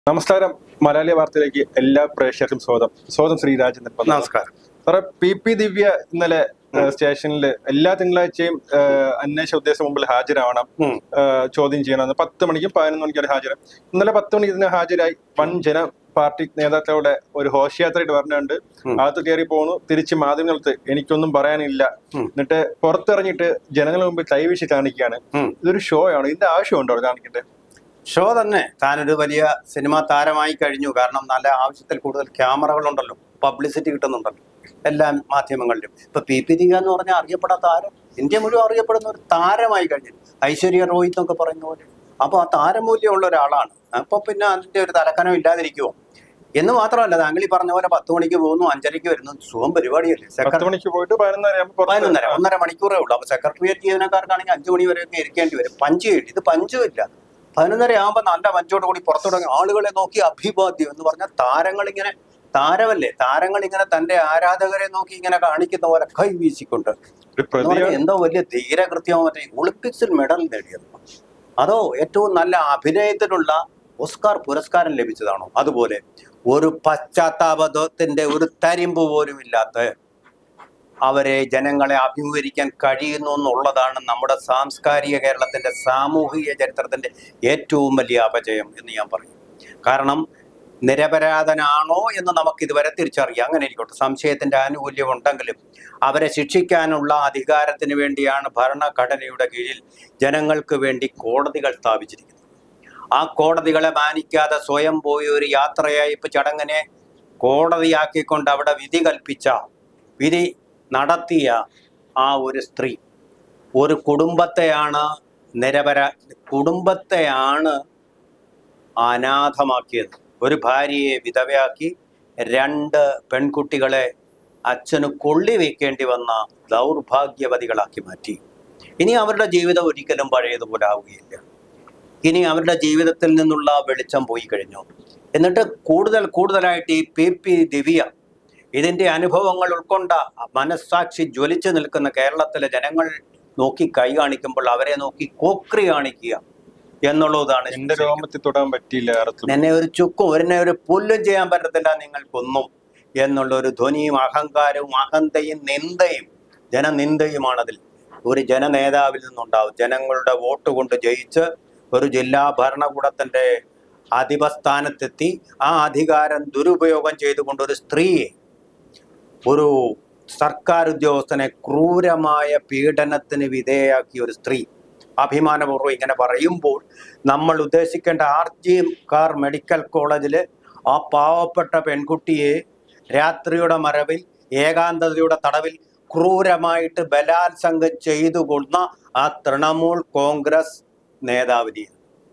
നമസ്കാരം മലയാളി വാർത്തയിലേക്ക് എല്ലാ പ്രേക്ഷകർക്കും സ്വാഗതം സ്വാഗതം ശ്രീ രാജേന്ദ്രൻ പന്ത്. നമസ്കാരം സാറേ പി പി ദിവ്യ ഇന്നലെ സ്റ്റേഷനിൽ എല്ലാ തിങ്കളാഴ്ചയും ഏഹ്, അന്വേഷണ ഉദ്ദേശം മുമ്പിൽ ഹാജരാവണം ഉം. ഏഹ്, ചോദ്യം ചെയ്യണമെന്ന് പത്ത് മണിക്കും പതിനൊന്ന് മണിക്കും വരെ ഹാജരായി ഇന്നലെ പത്ത് മണിക്ക് ഇതിന് ഹാജരായി വൻ ജന പാർട്ടി നേതാക്കളുടെ ഒരു ഘോഷയാത്രയായിട്ട് പറഞ്ഞുകൊണ്ട് ഉം. അകത്ത് കയറി പോകുന്നു തിരിച്ച് മാധ്യമങ്ങൾക്ക് എനിക്കൊന്നും പറയാനില്ല ഉം. എന്നിട്ട് പുറത്തിറങ്ങിയിട്ട് ജനങ്ങളുടെ മുമ്പിൽ കൈവീശി കാണിക്കുകയാണ് ഉം. ഇതൊരു ഷോ ആണ് ഇതിന്റെ ആവശ്യമുണ്ടോ അവിടെ കാണിക്കട്ടെ ഷോ തന്നെ താനൊരു വലിയ സിനിമാ താരമായി കഴിഞ്ഞു കാരണം നല്ല ആവശ്യത്തിൽ കൂടുതൽ ക്യാമറകളുണ്ടല്ലോ പബ്ലിസിറ്റി കിട്ടുന്നുണ്ടല്ലോ എല്ലാ മാധ്യമങ്ങളിലും ഇപ്പൊ പി പി ദിക എന്ന് പറഞ്ഞാൽ അറിയപ്പെടാത്ത താരം ഇന്ത്യ മുഴുവൻ അറിയപ്പെടുന്ന ഒരു താരമായി കഴിഞ്ഞു ഐശ്വര്യ റോയ് എന്നൊക്കെ പറയുന്ന പോലെ അപ്പൊ ആ താരമൂല്യമുള്ള ഒരാളാണ് അപ്പൊ പിന്നെ അതിന്റെ ഒരു തലക്കനം ഇല്ലാതിരിക്കുമോ എന്ന് മാത്രമല്ല താങ്കൾ ഈ പറഞ്ഞ പോലെ പത്ത് മണിക്ക് പോകുന്നു അഞ്ചരയ്ക്ക് വരുന്നു സുഖം പരിപാടിയല്ലേ പത്ത് സെക്രട്ടറി മണിക്ക് പോയിട്ട് പതിനൊന്നര ആകുമ്പോൾ പുറത്ത് പതിനൊന്നര ഒന്നര മണിക്കൂറേ ഉള്ളൂ അപ്പൊ സെക്രട്ടേറിയറ്റ് ജീവനക്കാർക്കാണെങ്കിൽ അഞ്ചു മണി വരെയൊക്കെ ഇരിക്കേണ്ടി വരും പഞ്ച് കിട്ടി ഇത് പഞ്ചും ഇല്ല പതിനൊന്നര ആകുമ്പോൾ നല്ല പഞ്ചോട് കൂടി പുറത്തു തുടങ്ങി ആളുകളെ നോക്കി അഭിവാദ്യം എന്ന് പറഞ്ഞാൽ താരങ്ങൾ ഇങ്ങനെ താരമല്ലേ താരങ്ങൾ ഇങ്ങനെ തന്റെ ആരാധകരെ നോക്കി ഇങ്ങനെ കാണിക്കുന്ന പോലെ കൈ വീശിക്കൊണ്ട് ഒരു എന്ന് പ്രതിയാണ് പറഞ്ഞാൽ എന്തോ വലിയ ധീരകൃത്യമോ മറ്റേ ഒളിമ്പിക്സിൽ മെഡൽ നേടിയത് അതോ ഏറ്റവും നല്ല അഭിനയത്തിനുള്ള ഓസ്കാർ പുരസ്കാരം ലഭിച്ചതാണോ അതുപോലെ ഒരു പശ്ചാത്താപത്തിന്റെ ഒരു തരിമ്പ് പോലും ഇല്ലാത്ത അവരെ ജനങ്ങളെ അഭിമുഖീകരിക്കാൻ കഴിയുന്നു എന്നുള്ളതാണ് നമ്മുടെ സാംസ്കാരിക കേരളത്തിന്റെ സാമൂഹിക ചരിത്രത്തിന്റെ ഏറ്റവും വലിയ അപജയം എന്ന് ഞാൻ പറയും കാരണം നിരപരാധനാണോ എന്ന് നമുക്ക് ഇതുവരെ തിരിച്ചറിയാം അങ്ങനെ ഇരിക്കട്ടെ സംശയത്തിന്റെ ആനുകൂല്യം ഉണ്ടെങ്കിലും അവരെ ശിക്ഷിക്കാനുള്ള അധികാരത്തിന് വേണ്ടിയാണ് ഭരണഘടനയുടെ കീഴിൽ ജനങ്ങൾക്ക് വേണ്ടി കോടതികൾ സ്ഥാപിച്ചിരിക്കുന്നത് ആ കോടതികളെ മാനിക്കാതെ സ്വയം പോയി ഒരു യാത്രയയപ്പ് ചടങ്ങിനെ കോടതിയാക്കിക്കൊണ്ട് അവിടെ വിധി കൽപ്പിച്ച വിധി നടത്തിയ ആ ഒരു സ്ത്രീ ഒരു കുടുംബത്തെയാണ് നിരപര കുടുംബത്തെയാണ് അനാഥമാക്കിയത് ഒരു ഭാര്യയെ വിധവയാക്കി രണ്ട് പെൺകുട്ടികളെ അച്ഛന് കൊള്ളി വെക്കേണ്ടി വന്ന ദൗർഭാഗ്യവതികളാക്കി മാറ്റി ഇനി അവരുടെ ജീവിതം ഒരിക്കലും പഴയതുപോലെ ആവുകയില്ല ഇനി അവരുടെ ജീവിതത്തിൽ നിന്നുള്ള വെളിച്ചം പോയി കഴിഞ്ഞു എന്നിട്ട് കൂടുതൽ കൂടുതലായിട്ട് ഈ പി പി ദിവ്യ ഇതിന്റെ അനുഭവങ്ങൾ ഉൾക്കൊണ്ട മനസ്സാക്ഷി ജ്വലിച്ചു നിൽക്കുന്ന കേരളത്തിലെ ജനങ്ങൾ നോക്കി കൈ കാണിക്കുമ്പോൾ അവരെ നോക്കി കോക്രി കാണിക്കുക എന്നുള്ളതാണ് എന്റെ രോമത്തിൽ തൊടാൻ പറ്റിയില്ല അറുത്തു എന്നെ ഒരു ചുക്കും എന്നെ ഒരു പുല്ലും ചെയ്യാൻ പറ്റത്തില്ല നിങ്ങൾക്കൊന്നും എന്നുള്ള ഒരു ധ്വനിയും അഹങ്കാരവും അഹന്തയും നിന്ദയും ജനനിന്ദയുമാണതിൽ ഒരു ജനനേതാവിൽ നിന്നുണ്ടാവും ജനങ്ങളുടെ വോട്ട് കൊണ്ട് ജയിച്ച് ഒരു ജില്ലാ ഭരണകൂടത്തിന്റെ അധിപസ്ഥാനത്തെത്തി ആ അധികാരം ദുരുപയോഗം ചെയ്തുകൊണ്ട് ഒരു സ്ത്രീയെ ഒരു സർക്കാർ ഉദ്യോഗസ്ഥനെ ക്രൂരമായ പീഡനത്തിന് വിധേയയാക്കിയ ഒരു സ്ത്രീ അഭിമാനപൂർവ്വം ഇങ്ങനെ പറയുമ്പോൾ നമ്മൾ ഉദ്ദേശിക്കേണ്ട ആർ ജി കാർ മെഡിക്കൽ കോളേജിൽ ആ പാവപ്പെട്ട പെൺകുട്ടിയെ രാത്രിയുടെ മറവിൽ ഏകാന്തതയുടെ തടവിൽ ക്രൂരമായിട്ട് ബലാത്സംഗം ചെയ്തു കൊന്ന ആ തൃണമൂൽ കോൺഗ്രസ് നേതാവിനെ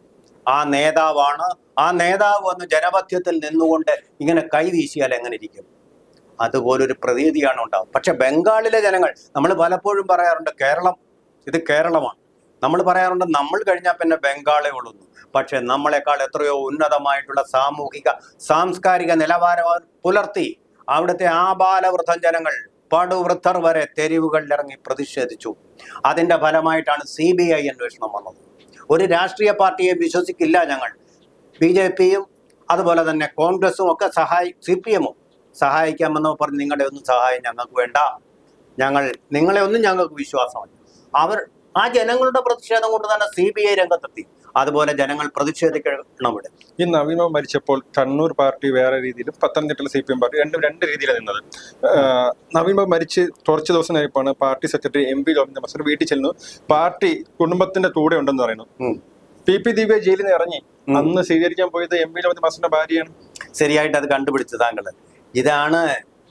ആ നേതാവാണ് ആ നേതാവ് വന്ന് ജനമധ്യത്തിൽ നിന്നുകൊണ്ട് ഇങ്ങനെ കൈവീശിയാൽ എങ്ങനെ ഇരിക്കും അതുപോലൊരു പ്രതീതിയാണ് ഉണ്ടാവും പക്ഷെ ബംഗാളിലെ ജനങ്ങൾ നമ്മൾ പലപ്പോഴും പറയാറുണ്ട് കേരളം ഇത് കേരളമാണ് നമ്മൾ പറയാറുണ്ട് നമ്മൾ കഴിഞ്ഞാൽ പിന്നെ ബംഗാളേ ഉള്ളൂ പക്ഷെ നമ്മളെക്കാൾ എത്രയോ ഉന്നതമായിട്ടുള്ള സാമൂഹിക സാംസ്കാരിക നിലവാരം അവർ പുലർത്തി അവിടുത്തെ ആബാലവൃദ്ധം ജനങ്ങൾ പടുവൃദ്ധർ വരെ തെരുവുകളിൽ ഇറങ്ങി പ്രതിഷേധിച്ചു അതിന്റെ ഫലമായിട്ടാണ് സി ബി ഐ അന്വേഷണം വന്നത് ഒരു രാഷ്ട്രീയ പാർട്ടിയെ വിശ്വസിക്കില്ല ഞങ്ങൾ ബി ജെ പിയും അതുപോലെ തന്നെ കോൺഗ്രസും ഒക്കെ സഹായി സി പി എമ്മും സഹായിക്കാമെന്ന് പറഞ്ഞ് നിങ്ങളുടെ ഒന്നും സഹായം ഞങ്ങൾക്ക് വേണ്ട ഞങ്ങൾ നിങ്ങളെ ഒന്നും ഞങ്ങൾക്ക് വിശ്വാസമല്ല അവർ ആ ജനങ്ങളുടെ പ്രതിഷേധം കൊണ്ട് തന്നെ സി ബി ഐ രംഗത്തെത്തി അതുപോലെ ജനങ്ങൾ പ്രതിഷേധിക്കണം ഇവിടെ ഈ നവീനോ മരിച്ചപ്പോൾ കണ്ണൂർ പാർട്ടി വേറെ രീതിയിലും പത്തനംതിട്ടയിലെ സി പി എം പാർട്ടി രണ്ടും രണ്ട് രീതിയിലാണ് നിന്നത് ആഹ് നവീൻ ബാബു മരിച്ച് കുറച്ച് ദിവസം കഴിയുമ്പോഴാണ് party secretary M P Govinda master വീട്ടിൽ ചെല്ലുന്നു പാർട്ടി കുടുംബത്തിന്റെ കൂടെ ഉണ്ടെന്ന് പറയുന്നു ഉം. പി പി ദിവ്യ ജയിലിൽ നിന്ന് ഇറങ്ങി ഉം. അന്ന് സ്വീകരിക്കാൻ പോയത് എം പി ഗോവിന്ദ മസറിന്റെ ഭാര്യയാണ് ശരിയായിട്ട് അത് കണ്ടുപിടിച്ചു താങ്കൾ ഇതാണ്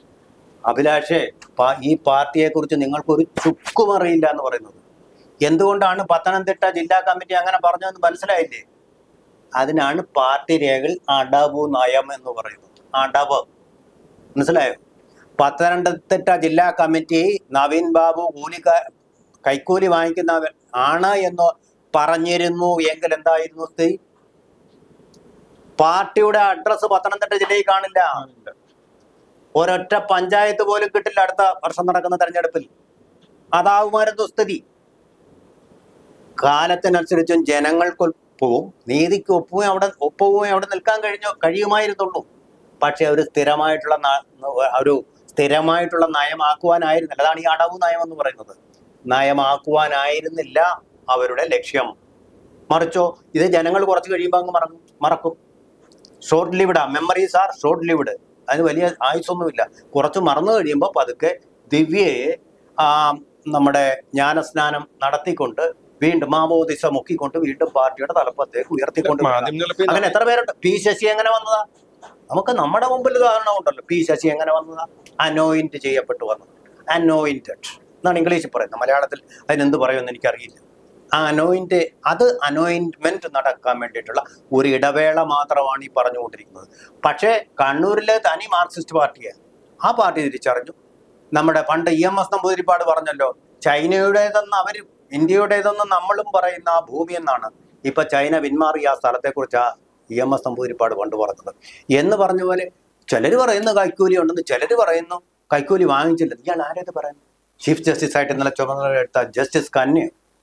അഭിലാഷേ പാ- ഈ പാർട്ടിയെ കുറിച്ച് നിങ്ങൾക്കൊരു ചുക്കും അറിയില്ല എന്ന് പറയുന്നത് എന്തുകൊണ്ടാണ് പത്തനംതിട്ട ജില്ലാ കമ്മിറ്റി അങ്ങനെ പറഞ്ഞതെന്ന് മനസ്സിലായില്ലേ അതിനാണ് പാർട്ടി രേഖകൾ അടവ് നയം എന്ന് പറയുന്നത് അടവ് മനസ്സിലായോ പത്തനംതിട്ട ജില്ലാ കമ്മിറ്റി നവീൻ ബാബു കൂലി കൈക്കൂലി വാങ്ങിക്കുന്ന ആണ് എന്ന് പറഞ്ഞിരുന്നു എങ്കിൽ എന്തായിരുന്നു സ്ഥിതി പാർട്ടിയുടെ അഡ്രസ് പത്തനംതിട്ട ജില്ലയിൽ കാണില്ല ഒരൊറ്റ പഞ്ചായത്ത് പോലും കിട്ടില്ല അടുത്ത വർഷം നടക്കുന്ന തെരഞ്ഞെടുപ്പിൽ അതാവുമായിരുന്നു സ്ഥിതി കാലത്തിനനുസരിച്ചും ജനങ്ങൾക്ക് ഒപ്പവും നീതിക്ക് ഒപ്പവും അവിടെ ഒപ്പവും അവിടെ നിൽക്കാൻ കഴിഞ്ഞോ കഴിയുമായിരുന്നുള്ളൂ പക്ഷെ ഒരു സ്ഥിരമായിട്ടുള്ള ന- ഒരു സ്ഥിരമായിട്ടുള്ള നയമാക്കുവാനായിരുന്നില്ല അതാണ് ഈ അടവ് നയം എന്ന് പറയുന്നത് നയമാക്കുവാനായിരുന്നില്ല അവരുടെ ലക്ഷ്യം മറിച്ചോ ഇത് ജനങ്ങൾ കുറച്ച് കഴിയുമ്പോൾ അങ്ങ് മറക്കും മറക്കും ഷോർട്ട് ലിവിഡാ മെമ്മറീസ് ആർ ഷോർട്ട് ലിവിഡ് അതിന് വലിയ ആയുസൊന്നുമില്ല കുറച്ച് മറന്നു കഴിയുമ്പോൾ പതുക്കെ ദിവ്യയെ ആ, നമ്മുടെ ജ്ഞാനസ്നാനം നടത്തിക്കൊണ്ട് വീണ്ടും മാമോദിസ മുക്കിക്കൊണ്ട് വീണ്ടും പാർട്ടിയുടെ തലപ്പത്തേക്ക് ഉയർത്തിക്കൊണ്ട് വരിക. മാധ്യമങ്ങളിൽ ഇപ്പൊ അങ്ങനെ എത്ര പേരുണ്ട് പി ശശി എങ്ങനെ വന്നതാ നമുക്ക് നമ്മുടെ മുമ്പിൽ ഉദാഹരണം ഉണ്ടല്ലോ പി ശശി എങ്ങനെ വന്നതാ അനോയിന്റ് ചെയ്യപ്പെട്ടു വന്നത് അനോയിന്റഡ് എന്നാണ് ഇംഗ്ലീഷിൽ പറയുന്നത് മലയാളത്തിൽ അതിനെന്ത് പറയുമെന്ന് എനിക്കറിയില്ല ആ അനോയിന്റ് അത് അനോയിന്റ്മെന്റ് നടക്കാൻ വേണ്ടിയിട്ടുള്ള ഒരു ഇടവേള മാത്രമാണ് ഈ പറഞ്ഞുകൊണ്ടിരിക്കുന്നത് പക്ഷേ കണ്ണൂരിലെ തനി മാർക്സിസ്റ്റ് പാർട്ടിയാണ് ആ പാർട്ടി തിരിച്ചറിഞ്ഞു നമ്മുടെ പണ്ട് ഇ എം എസ് നമ്പൂതിരിപ്പാട് പറഞ്ഞല്ലോ ചൈനയുടേതെന്ന് അവർ ഇന്ത്യയുടേതെന്ന് നമ്മളും പറയുന്ന ആ ഭൂമി എന്നാണ് ഇപ്പൊ ചൈന പിന്മാറിയ ആ സ്ഥലത്തെക്കുറിച്ച് ആ ഇ എം എസ് നമ്പൂതിരിപ്പാട് പണ്ട് പറഞ്ഞത് എന്ന് പറഞ്ഞ പോലെ ചിലർ പറയുന്നു കൈക്കൂലി ഉണ്ടെന്ന് ചിലർ പറയുന്നു കൈക്കൂലി വാങ്ങിച്ചില്ല ഇയാൾ ആരേത് പറയുന്നു ചീഫ് ജസ്റ്റിസ് ആയിട്ട് ഇന്നലെ ചുമതല എടുത്ത ജസ്റ്റിസ് കന്യ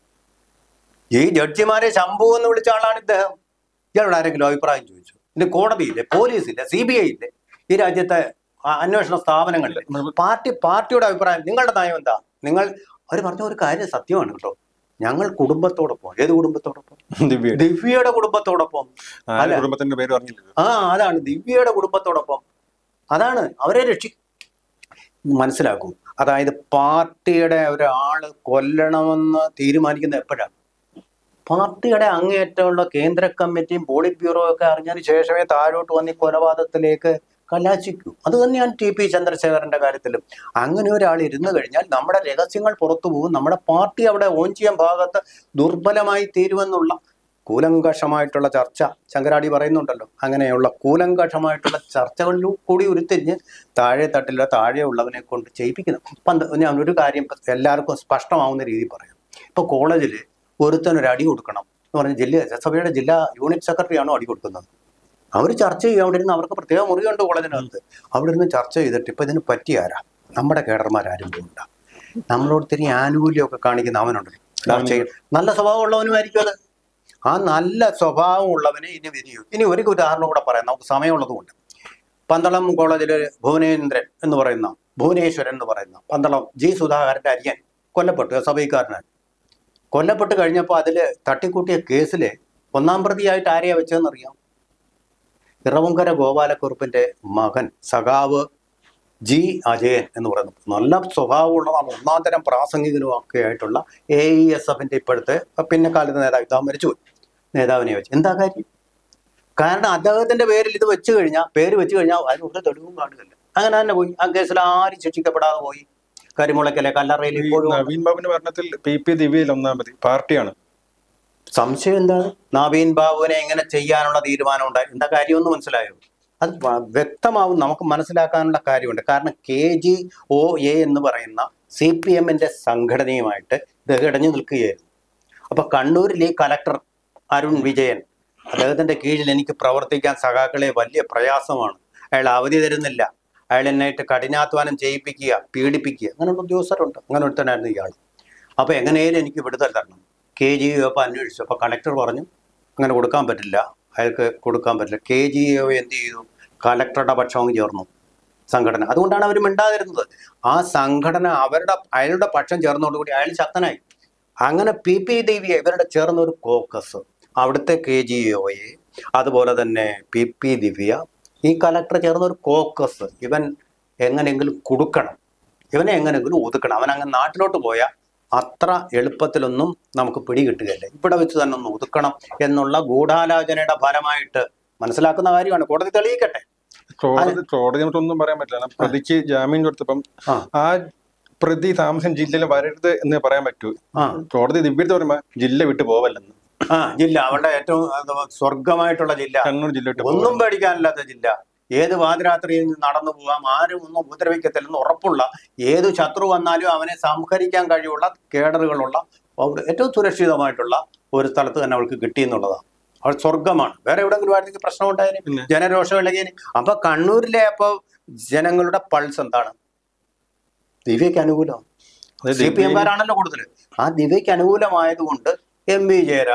ഈ ജഡ്ജിമാരെ ശംഭു എന്ന് വിളിച്ച ആളാണ് ഇദ്ദേഹം ഇയാളോട് ആരെങ്കിലും അഭിപ്രായം ചോദിച്ചു ഇനി കോടതിയില്ലേ പോലീസില്ലേ സി ബി ഐ ഇല്ലേ ഈ രാജ്യത്തെ ആ, അന്വേഷണ സ്ഥാപനങ്ങളിലെ പാർട്ടി പാർട്ടിയുടെ അഭിപ്രായം നിങ്ങളുടെ നയം എന്താ നിങ്ങൾ അവർ പറഞ്ഞ ഒരു കാര്യം സത്യമാണ് കേട്ടോ ഞങ്ങൾ കുടുംബത്തോടൊപ്പം ഏത് കുടുംബത്തോടൊപ്പം ദിവ്യ ദിവ്യയുടെ കുടുംബത്തോടൊപ്പം ആ അല്ല. കുടുംബത്തിന്റെ പേര് പറഞ്ഞില്ല ആ അതാണ് ദിവ്യയുടെ കുടുംബത്തോടൊപ്പം അതാണ് അവരെ രക്ഷി മനസ്സിലാക്കും അതായത് പാർട്ടിയുടെ ഒരാള് കൊല്ലണമെന്ന് തീരുമാനിക്കുന്നത് എപ്പോഴാണ് പാർട്ടിയുടെ അങ്ങേയറ്റമുള്ള കേന്ദ്ര കമ്മിറ്റിയും പോളിറ്റ് ബ്യൂറോ ഒക്കെ അറിഞ്ഞതിന് ശേഷമേ താഴോട്ട് വന്ന് ഈ കൊലപാതകത്തിലേക്ക് കലാശിക്കൂ അത് തന്നെയാണ് ടി പി ചന്ദ്രശേഖരന്റെ കാര്യത്തിലും അങ്ങനെ ഒരാൾ ഇരുന്ന് കഴിഞ്ഞാൽ നമ്മുടെ രഹസ്യങ്ങൾ പുറത്തു പോകും നമ്മുടെ പാർട്ടി അവിടെ ഓൺ ചെയ്യാൻ ഭാഗത്ത് ദുർബലമായി തീരുമെന്നുള്ള കൂലങ്കഷമായിട്ടുള്ള ചർച്ച ശങ്കരാടി പറയുന്നുണ്ടല്ലോ അങ്ങനെയുള്ള കൂലങ്കഷമായിട്ടുള്ള ചർച്ചകളിലും കൂടി ഉരുത്തിരിഞ്ഞ് താഴെ തട്ടില്ല താഴെയുള്ളവനെ കൊണ്ട് ചെയ്യിപ്പിക്കുന്നു പന്ത് ഞാൻ ഒരു കാര്യം എല്ലാവർക്കും സ്പഷ്ടമാവുന്ന രീതിയിൽ പറയാം ഇപ്പൊ കോളേജിൽ ഒരുത്തനൊരു അടി കൊടുക്കണം എന്ന് പറഞ്ഞ ജില്ലാ സഭയുടെ ജില്ലാ യൂണിറ്റ് സെക്രട്ടറി ആണോ അടി കൊടുക്കുന്നത് അവർ ചർച്ച ചെയ്യും അവിടെ ഇരുന്ന് അവർക്ക് പ്രത്യേക മുറിയുണ്ട് കോളേജിനകത്ത് അവിടെ ഇരുന്ന് ചർച്ച ചെയ്തിട്ട് ഇപ്പൊ ഇതിന് പറ്റിയ ആരാ നമ്മുടെ കേഡർമാരും പോകണ്ട നമ്മളോട് തിരി ആനുകൂല്യമൊക്കെ കാണിക്കുന്ന അവനുണ്ടല്ലോ ചർച്ച ചെയ്യും നല്ല സ്വഭാവമുള്ളവനുമായിരിക്കും അത് ആ നല്ല സ്വഭാവമുള്ളവനെ ഇനി വിരിയൂ ഇനി ഒരു ഉദാഹരണം കൂടെ പറയാം നമുക്ക് സമയമുള്ളത് കൊണ്ട് പന്തളം കോളേജിലെ ഭുവനേന്ദ്രൻ എന്ന് പറയുന്ന ഭുവനേശ്വരൻ എന്ന് പറയുന്ന പന്തളം ജി സുധാകരന്റെ അരിയൻ കൊല്ലപ്പെട്ടു സഭയിക്കാരനാണ് കൊല്ലപ്പെട്ട് കഴിഞ്ഞപ്പോൾ അതിൽ തട്ടിക്കൂട്ടിയ കേസിൽ ഒന്നാം പ്രതിയായിട്ട് ആരെയാ വെച്ചതെന്നറിയാം ഇറവുങ്കര ഗോപാലക്കുറുപ്പിന്റെ മകൻ സഖാവ് ജി അജയൻ എന്ന് പറയുന്നത് നല്ല സ്വഭാവമുള്ളതാണ് ഒന്നാം തരം പ്രാസംഗികനും ഒക്കെ ആയിട്ടുള്ള എ ഇ എസ് എഫിന്റെ ഇപ്പോഴത്തെ പിന്നെ കാലത്ത് നേതാവ് ഇതാ മരിച്ചുപോയി നേതാവിനെ വെച്ച് എന്താ കാര്യം കാരണം അദ്ദേഹത്തിന്റെ പേരിൽ ഇത് വെച്ച് കഴിഞ്ഞാൽ പേര് വെച്ച് കഴിഞ്ഞാൽ അതിന് ഒരു തെളിവും കാണുകയില്ല അങ്ങനെ തന്നെ പോയി ആ കേസിൽ ആരും ശിക്ഷിക്കപ്പെടാതെ പോയി കരിമുളക്കലെ കല്ലറയിൽ ഈ ഇപ്പോഴും നവീൻ ബാബുവിന്റെ ഭരണത്തിൽ പി പി ദിവ്യയിൽ ഒന്നാമതി പാർട്ടിയാണ് സംശയം എന്താണ് നവീൻ ബാബുവിനെ എങ്ങനെ ചെയ്യാനുള്ള തീരുമാനം ഉണ്ടായി എന്താ കാര്യമൊന്നും മനസ്സിലായോ അത് വ- വ്യക്തമാവും നമുക്ക് മനസ്സിലാക്കാനുള്ള കാര്യമുണ്ട് കാരണം കെ ജി ഒ എ എന്ന് പറയുന്ന സി പി എമ്മിന്റെ സംഘടനയുമായിട്ട് ഇത് ഇടഞ്ഞു നിൽക്കുകയായിരുന്നു അപ്പൊ കണ്ണൂരിൽ ഈ കലക്ടർ അരുൺ വിജയൻ അദ്ദേഹത്തിന്റെ കീഴിൽ എനിക്ക് പ്രവർത്തിക്കാൻ സഖാക്കളെ വലിയ പ്രയാസമാണ് അയാൾ അവധി തരുന്നില്ല അയാൾ എന്നായിട്ട് കഠിനാധ്വാനം ചെയ്യിപ്പിക്കുക പീഡിപ്പിക്കുക അങ്ങനെയുള്ള ഉദ്യോഗസ്ഥരുണ്ട് അങ്ങനെ ഒരുത്തനായിരുന്നു ഇയാൾ അപ്പൊ എങ്ങനെയാലും എനിക്ക് വിടുതൽ തരണം കെ ജി ഒ അപ്പോൾ അന്വേഷിച്ചു അപ്പോൾ കളക്ടർ പറഞ്ഞു അങ്ങനെ കൊടുക്കാൻ പറ്റില്ല അയാൾക്ക് കൊടുക്കാൻ പറ്റില്ല കെ ജി ഒ എന്ത് ചെയ്തു കളക്ടറുടെ പക്ഷവും ചേർന്നു സംഘടന അതുകൊണ്ടാണ് അവർ മിണ്ടാതിരുന്നത് ആ സംഘടന അവരുടെ അയാളുടെ പക്ഷം ചേർന്നതോടുകൂടി അയാൾ ശക്തനായി അങ്ങനെ പി പി ദേവിയെ ഇവരുടെ ചേർന്ന ഒരു കോക്കസ് അവിടുത്തെ കെ ജി ഒയെ അതുപോലെ തന്നെ പി പി ദിവ്യ ഈ കലക്ടർ ചേർന്ന ഒരു കോക്കസ് ഇവൻ എങ്ങനെയെങ്കിലും കൊടുക്കണം ഇവനെ എങ്ങനെയെങ്കിലും ഒതുക്കണം അവൻ അങ്ങ് നാട്ടിലോട്ട് പോയാൽ അത്ര എളുപ്പത്തിലൊന്നും നമുക്ക് പിടികിട്ടുകയില്ല ഇവിടെ വെച്ച് തന്നെ ഒന്ന് ഒതുക്കണം എന്നുള്ള ഗൂഢാലോചനയുടെ ഫലമായിട്ട് മനസ്സിലാക്കുന്ന കാര്യമാണ് കോടതി തെളിയിക്കട്ടെ കോടതി കോടതി നമുക്കൊന്നും പറയാൻ പറ്റില്ല കാരണം പ്രതിക്ക് ജാമ്യം കൊടുത്തപ്പം ആ. ആ പ്രതി താമസം ജില്ലയിൽ വരരുത് എന്ന് പറയാൻ പറ്റൂ ആ കോടതി ദിവ്യത്ത് പറയുമ്പോ ജില്ല വിട്ടു പോവല്ലെന്ന് ആ ജില്ല അവളുടെ ഏറ്റവും അഥവാ സ്വർഗമായിട്ടുള്ള ജില്ല കണ്ണൂർ ജില്ല വിട്ട് ഒന്നും പേടിക്കാനില്ലാത്ത ജില്ല ഏത് പാതിരാത്രിയിൽ നടന്നു പോവാം ആരും ഒന്നും ഉപദ്രവിക്കത്തില്ലെന്ന് ഉറപ്പുള്ള ഏത് ശത്രു വന്നാലും അവനെ സംഹരിക്കാൻ കഴിവുള്ള കേഡറുകളുള്ള ഒരു ഏറ്റവും സുരക്ഷിതമായിട്ടുള്ള ഒരു സ്ഥലത്ത് തന്നെ അവൾക്ക് കിട്ടി എന്നുള്ളതാണ് അവൾ സ്വർഗമാണ് വേറെ എവിടെങ്കിലും ആയിരുന്നെങ്കിൽ പ്രശ്നം ഉണ്ടായേനെ പിന്നെ? ജനരോഷം ഇളകിയേനെ അപ്പൊ കണ്ണൂരിലെ അപ്പൊ ജനങ്ങളുടെ പൾസ് എന്താണ് ദിവ്യക്ക് അനുകൂലമാണ് അത് സി പി ദിവ്യ- എംകാരാണല്ലോ കൂടുതൽ ആ ദിവ്യക്ക് അനുകൂലമായതുകൊണ്ട് എം വി ജയരാജനും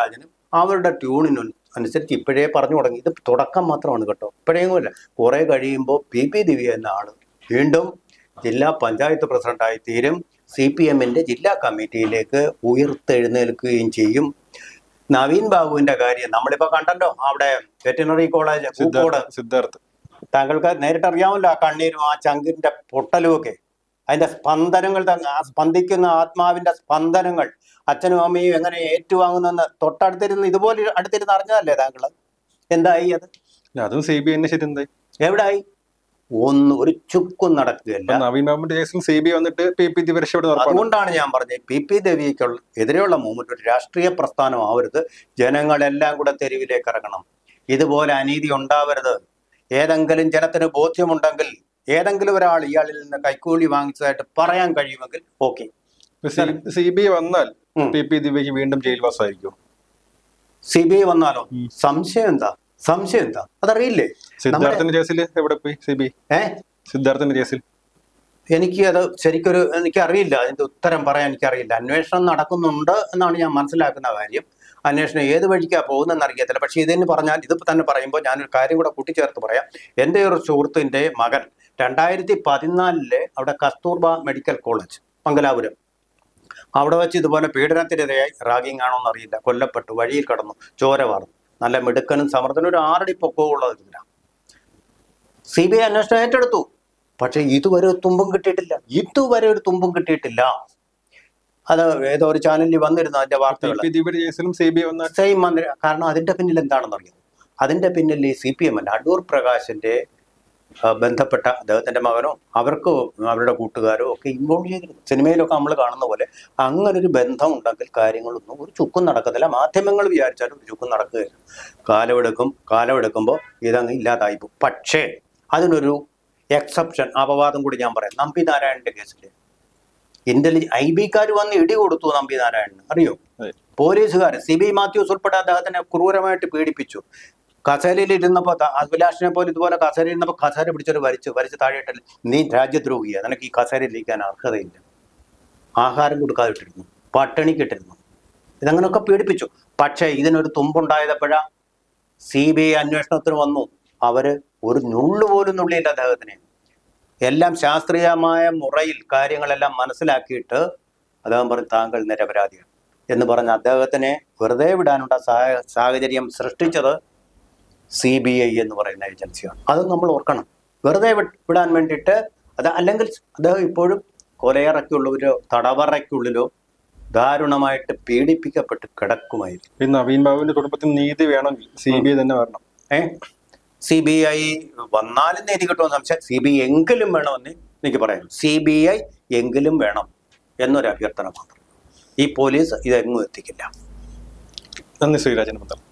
അവരുടെ ട്യൂണിന് അനുസരിച്ച് ഇപ്പോഴേ പറഞ്ഞു തുടങ്ങി ഇത് തുടക്കം മാത്രമാണ് കേട്ടോ ഇപ്പോഴേങ്ങുമില്ല കുറേ കഴിയുമ്പോൾ പി പി ദിവ്യ എന്ന ആള് വീണ്ടും ജില്ലാ പഞ്ചായത്ത് പ്രസിഡന്റായി തീരും സി പി എമ്മിന്റെ ജില്ലാ കമ്മിറ്റിയിലേക്ക് ഉയർത്തെഴുന്നേൽക്കുകയും ചെയ്യും നവീൻ ബാബുവിന്റെ കാര്യം നമ്മളിപ്പോ കണ്ടല്ലോ അവിടെ വെറ്റിനറി കോളേജ് പൂക്കോട് സിദ്ധാർത്ഥ് സിദ്ധാർത്ഥ് താങ്കൾക്ക് നേരിട്ട് അറിയാമല്ലോ ആ കണ്ണീരും ആ ചങ്കിന്റെ പൊട്ടലും ഒക്കെ അതിന്റെ സ്പന്ദനങ്ങൾ ത- ആ സ്പന്ദിക്കുന്ന ആത്മാവിന്റെ സ്പന്ദനങ്ങൾ അച്ഛനും അമ്മയും എങ്ങനെ ഏറ്റുവാങ്ങുന്നെന്ന് തൊട്ടടുത്തിരുന്ന് ഇതുപോലെ അടുത്തിരുന്ന് അറിഞ്ഞതല്ലേ താങ്കൾ എന്തായി അത് അതും സി ബി ഐ ശരി എന്തായി എവിടായി ഒന്ന് ഒരു ചുക്കും നടക്കുകയല്ല ഇപ്പൊ നവീൻ ബാബുന്റെ കേസിൽ സി ബി ഐ വന്നിട്ട് പി പി ദിവ രക്ഷപ്പെടുന്ന ഉറപ്പാണ് അതുകൊണ്ടാണ് ഞാൻ പറഞ്ഞത് പി പി ദേവിക്കുള്ള എതിരെയുള്ള മൂവ്മെന്റ് ഒരു രാഷ്ട്രീയ പ്രസ്ഥാനം ആവരുത് ജനങ്ങളെല്ലാം കൂടെ തെരുവിലേക്ക് ഇറങ്ങണം ഇതുപോലെ അനീതി ഉണ്ടാവരുത് ഏതെങ്കിലും ജനത്തിന് ബോധ്യമുണ്ടെങ്കിൽ ഏതെങ്കിലും ഒരാൾ ഇയാളിൽ നിന്ന് കൈക്കൂലി വാങ്ങിച്ചതായിട്ട് പറയാൻ കഴിയുമെങ്കിൽ ഓക്കെ സി ബി ഐ വന്നാൽ ഉം. പി പി ദിവ്യക്ക് വീണ്ടും ജയിൽവാസമായിരിക്കും സി ബി ഐ വന്നാലോ ഉം. സംശയം എന്താ സംശയം എന്താ അതറിയില്ലേ സിദ്ധാർത്ഥന്റെ കേസിൽ എവിടെ പോയി സി ബി ഐ ഏ സിദ്ധാർത്ഥന്റെ കേസിൽ എനിക്ക് അത് ശരിക്കൊരു എനിക്കറിയില്ല അതിന്റെ ഉത്തരം പറയാൻ എനിക്കറിയില്ല അന്വേഷണം നടക്കുന്നുണ്ട് എന്നാണ് ഞാൻ മനസ്സിലാക്കുന്ന കാര്യം അന്വേഷണം ഏത് വഴിക്കാ പോകുന്നതെന്ന് അറിയത്തില്ല പക്ഷേ ഇതിന് പറഞ്ഞാൽ ഇത് തന്നെ പറയുമ്പോൾ ഞാനൊരു കാര്യം കൂടെ കൂട്ടിച്ചേർത്ത് പറയാം എൻ്റെ ഒരു സുഹൃത്തിൻ്റെ മകൻ രണ്ടായിരത്തി പതിനാലിലെ അവിടെ കസ്തൂർബ മെഡിക്കൽ കോളേജ് മംഗലാപുരം അവിടെ വെച്ച് ഇതുപോലെ പീഡനത്തിനിരയായി റാഗിങ് ആണോ എന്നറിയില്ല കൊല്ലപ്പെട്ടു വഴിയിൽ കടന്നു ചോര വാർന്നു നല്ല മിടുക്കനും സമർത്ഥനും ഒരു ആറടി പൊക്കമുള്ളതില്ല സി ബി ഐ അന്വേഷണം ഏറ്റെടുത്തു പക്ഷെ ഇതുവരെ ഒരു തുമ്പും കിട്ടിയിട്ടില്ല ഇതുവരെ ഒരു തുമ്പും കിട്ടിയിട്ടില്ല അത് ഏതോ ഒരു ചാനലിൽ വന്നിരുന്നു അതിന്റെ പി വാർത്തകൾ പി ദിവ്യയുടെ കേസിലും സി ബി ഐ വന്നാൽ സെയിം മന്ത്രി കാരണം അതിന്റെ പിന്നിൽ എന്താണെന്ന് അറിയാം അതിന്റെ പിന്നിൽ ഈ സി പി എം അല്ല അടൂർ പ്രകാശിന്റെ ആ, ബന്ധപ്പെട്ട അദ്ദേഹത്തിന്റെ മകനോ അവർക്ക് അവരുടെ കൂട്ടുകാരോ ഒക്കെ ഇൻവോൾവ് ചെയ്തിരുന്നു സിനിമയിലൊക്കെ നമ്മൾ കാണുന്ന പോലെ അങ്ങനെ ഒരു ബന്ധം ഉണ്ടെങ്കിൽ കാര്യങ്ങളൊന്നും ഒരു ചുക്കും നടക്കത്തില്ല മാധ്യമങ്ങൾ വിചാരിച്ചാലും ഒരു ചുക്കും നടക്കുകയില്ല കാലമെടുക്കും കാലമെടുക്കുമ്പോൾ ഇതങ്ങ് ഇല്ലാതായി പോകും പക്ഷേ അതിനൊരു എക്സെപ്ഷൻ അപവാദം കൂടി ഞാൻ പറയാം നമ്പി നാരായണന്റെ കേസിൽ ഇന്റലി ഐ ബിക്കാർ വന്ന് ഇടി കൊടുത്തു നമ്പി നാരായണന് അറിയോ അതെ. പോലീസുകാർ സി ബി മാത്യൂസ് ഉൾപ്പെടെ അദ്ദേഹത്തിനെ ക്രൂരമായിട്ട് പീഡിപ്പിച്ചു കസേരയിൽ ഇരുന്നപ്പോൾ അഭിലാഷിനെ പോലെ ഇതുപോലെ കസേരയിൽ ഇരുന്നപ്പോൾ കസേര പിടിച്ചൊരു വരിച്ചു വരിച്ച് താഴെയിട്ടില്ല നീ രാജ്യദ്രോഹിയാണ് നിനക്ക് ഈ കസേരയിൽ ഇരിക്കാൻ അർഹതയില്ല ആഹാരം കൊടുക്കാതിട്ടിരുന്നു പട്ടിണിക്കിട്ടിരുന്നു ഇതങ്ങനെയൊക്കെ പീഡിപ്പിച്ചു പക്ഷേ ഇതിനൊരു തുമ്പുണ്ടായതപ്പോഴാ സി ബി ഐ അന്വേഷണത്തിന് വന്നു അവര് ഒരു നുള്ളു പോലും നുള്ളിയില്ല അദ്ദേഹത്തിന് എല്ലാം ശാസ്ത്രീയമായ മുറയിൽ കാര്യങ്ങളെല്ലാം മനസ്സിലാക്കിയിട്ട് അദ്ദേഹം പറഞ്ഞു താങ്കൾ നിരപരാധിയാണ് എന്ന് പറഞ്ഞ് അദ്ദേഹത്തിനെ വെറുതെ വിടാനുള്ള സാഹ- സാഹചര്യം സൃഷ്ടിച്ചത് സി ബി ഐ എന്ന് പറയുന്ന ഏജൻസിയാണ് അത് നമ്മൾ ഓർക്കണം വെറുതെ വി- വിടാൻ വേണ്ടിയിട്ട് അത് അല്ലെങ്കിൽ അദ്ദേഹം ഇപ്പോഴും കൊലയറയ്ക്കുള്ളിലോ തടവറയ്ക്കുള്ളിലോ ദാരുണമായിട്ട് പീഡിപ്പിക്കപ്പെട്ട് കിടക്കുമായിരുന്നു ഈ നവീൻ ബാബുവിന്റെ കുടുംബത്തിന് നീതി വേണമെങ്കിൽ സി ബി ഐ തന്നെ വരണം ഏ സി ബി ഐ വന്നാലും നീതി കിട്ടുമെന്ന് സംശയം സി ബി ഐ എങ്കിലും വേണമെന്ന് എനിക്ക് പറയാം സി ബി ഐ എങ്കിലും വേണം എന്നൊരു അഭ്യർത്ഥന മാത്രം ഈ പോലീസ് ഇതെങ്ങും എത്തിക്കില്ല നന്ദി ശ്രീരാജൻ മന്ദം